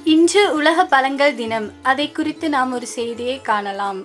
இன்று உலக பழங்கள் தினம் அதை குறித்து நாம் ஒரு செய்தியை காணலாம்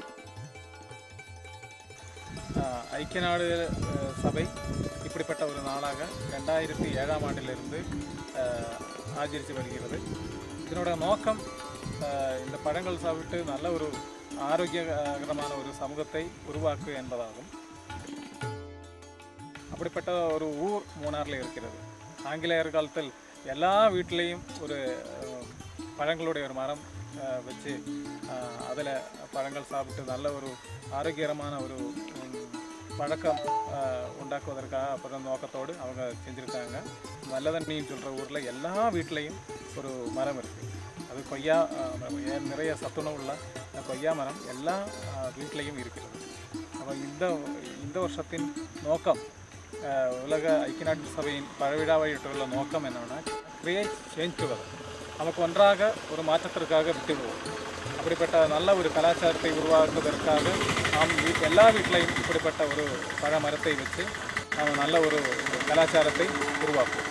ஆஹ் ஐக்கிய நாடுகள் அஹ், சபை இப்படிப்பட்ட ஒரு நாளாக ரெண்டாயிரத்தி ஏழாம் ஆண்டிலிருந்து ஆஹ், ஆச்சரித்து வருகிறது இதனோட நோக்கம் ஆஹ், இந்த பழங்கள் சாப்பிட்டு நல்ல ஒரு ஆரோக்கியகரமான ஒரு சமூகத்தை உருவாக்கு என்பதாகும் அப்படிப்பட்ட ஒரு ஊர் மூணாரில் இருக்கிறது ஆங்கிலேயர் காலத்தில் எல்லா வீட்டிலையும் ஒரு அஹ், பழங்களுடைய ஒரு மரம் அஹ், வச்சு அதில் பழங்கள் சாப்பிட்டு நல்ல ஒரு ஆரோக்கியகரமான ஒரு உம், பழக்கம் அஹ், உண்டாக்குவதற்காக அப்புறம் நோக்கத்தோடு அவங்க செஞ்சுருக்காங்க நல்லதண்ணின்னு சொல்கிற ஊரில் எல்லா வீட்லேயும் ஒரு மரம் இருக்குது அது கொய்யா அஹ், ஏ- நிறைய சத்துணவுள்ள கொய்யா மரம் எல்லா அஹ், வீட்லேயும் இருக்கிறது அப்போ இந்த இந்த வருஷத்தின் நோக்கம் அஹ், உலக ஐக்கிய நாட்டு சபையின் பழவிழாவையிட்டுள்ள நோக்கம் என்னன்னா கிரியேட் சேஞ்ச் டுகெதர் நமக்கு ஒன்றாக ஒரு மாற்றத்திற்காக விட்டுவிடுவோம் அப்படிப்பட்ட நல்ல ஒரு கலாச்சாரத்தை உருவாக்குவதற்காக நாம் வீட் எல்லா வீட்டிலையும் இப்படிப்பட்ட ஒரு பழ மரத்தை வச்சு நாம் நல்ல ஒரு ஒரு கலாச்சாரத்தை உருவாக்குவோம்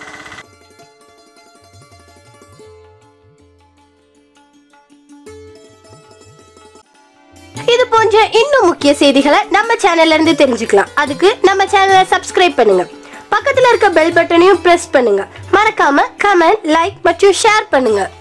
இது போன்ற இன்னும் முக்கிய செய்திகளை நம்ம சேனல்ல இருந்து தெரிஞ்சுக்கலாம் அதுக்கு நம்ம சேனலை சப்ஸ்கிரைப் பண்ணுங்க பக்கத்துல இருக்க பெல் பட்டனையும் பிரஸ் பண்ணுங்க மறக்காம கமெண்ட் லைக் மற்றும் ஷேர் பண்ணுங்க